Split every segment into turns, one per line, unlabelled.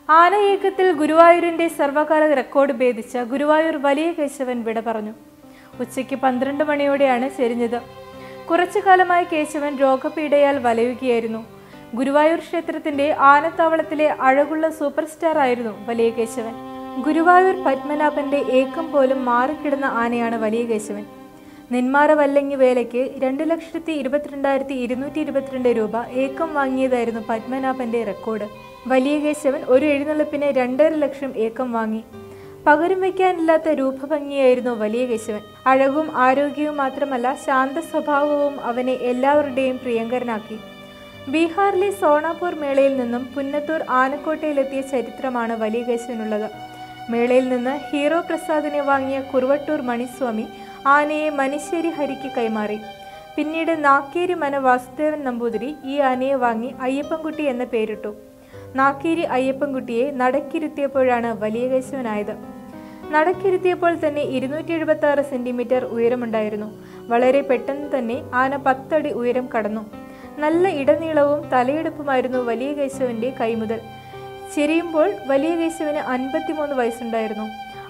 ആനയേക്കത്തിൽ ഗുരുവായൂരിന്റെ സർവകാല record ഭേദിച്ച Guruvayur വലിയ കേശവൻ വിട പറഞ്ഞു ഉച്ചയ്ക്ക് പന്ത്രണ്ട് മണിയോടെയാണ് ചെരിഞ്ഞത് കുറച്ചു കാലമായി കേശവൻ രോഗപീഠയാൽ വലയുകയായിരുന്നു ഗുരുവായൂർ ക്ഷേത്രത്തിന്റെ ആനത്താവളത്തിലെ അഴകുള്ള സൂപ്പർ സ്റ്റാർ ആയിരുന്നു വലിയ കേശവൻ ഗുരുവായൂർ പത്മനാഭന്റെ ഏക്കം പോലും മാറിക്കിടന്ന ആനയാണ് വലിയ കേശവൻ നെന്മാറ വല്ലങ്ങി വേലയ്ക്ക് രണ്ട് ലക്ഷത്തി ഇരുപത്തിരണ്ടായിരത്തി ഇരുന്നൂറ്റി ഇരുപത്തിരണ്ട് രൂപ ഏക്കം വാങ്ങിയതായിരുന്നു പത്മനാഭന്റെ റെക്കോർഡ് വലിയ കേശവൻ ഒരു എഴുന്നള്ളിപ്പിന് രണ്ടര ലക്ഷം ഏക്കം വാങ്ങി പകരം വയ്ക്കാനില്ലാത്ത രൂപഭംഗിയായിരുന്നു വലിയ കേശവൻ അഴകും ആരോഗ്യവും മാത്രമല്ല ശാന്ത സ്വഭാവവും അവനെ എല്ലാവരുടെയും പ്രിയങ്കരനാക്കി ബീഹാറിലെ സോണാപൂർ മേളയിൽ നിന്നും പുന്നത്തൂർ ആനക്കോട്ടയിലെത്തിയ ചരിത്രമാണ് വലിയ കേശവനുള്ളത് മേളയിൽ നിന്ന് ഹീറോ പ്രസാദിനെ വാങ്ങിയ കുറുവട്ടൂർ മണിസ്വാമി ആനയെ മനിശ്ശേരി ഹരിക്ക് കൈമാറി പിന്നീട് നാക്കേരി മന വാസുദേവൻ നമ്പൂതിരി ഈ ആനയെ വാങ്ങി അയ്യപ്പൻകുട്ടി എന്ന പേരിട്ടു നാക്കേരി അയ്യപ്പൻകുട്ടിയെ നടക്കിരുത്തിയപ്പോഴാണ് വലിയ കേശവനായത് നടക്കിരുത്തിയപ്പോൾ തന്നെ ഇരുന്നൂറ്റി എഴുപത്തി ആറ് സെന്റിമീറ്റർ ഉയരമുണ്ടായിരുന്നു വളരെ പെട്ടെന്ന് തന്നെ ആന പത്തടി ഉയരം കടന്നു നല്ല ഇടനീളവും തലയെടുപ്പുമായിരുന്നു വലിയ കേശവന്റെ കൈമുതൽ ചെരിയുമ്പോൾ വലിയ കേശവന് അൻപത്തിമൂന്ന് വയസ്സുണ്ടായിരുന്നു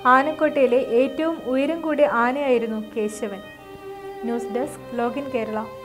ആനക്കോട്ടയിലെ ഏറ്റവും ഉയരം കൂടിയ ആനയായിരുന്നു Keshavan news desk login Kerala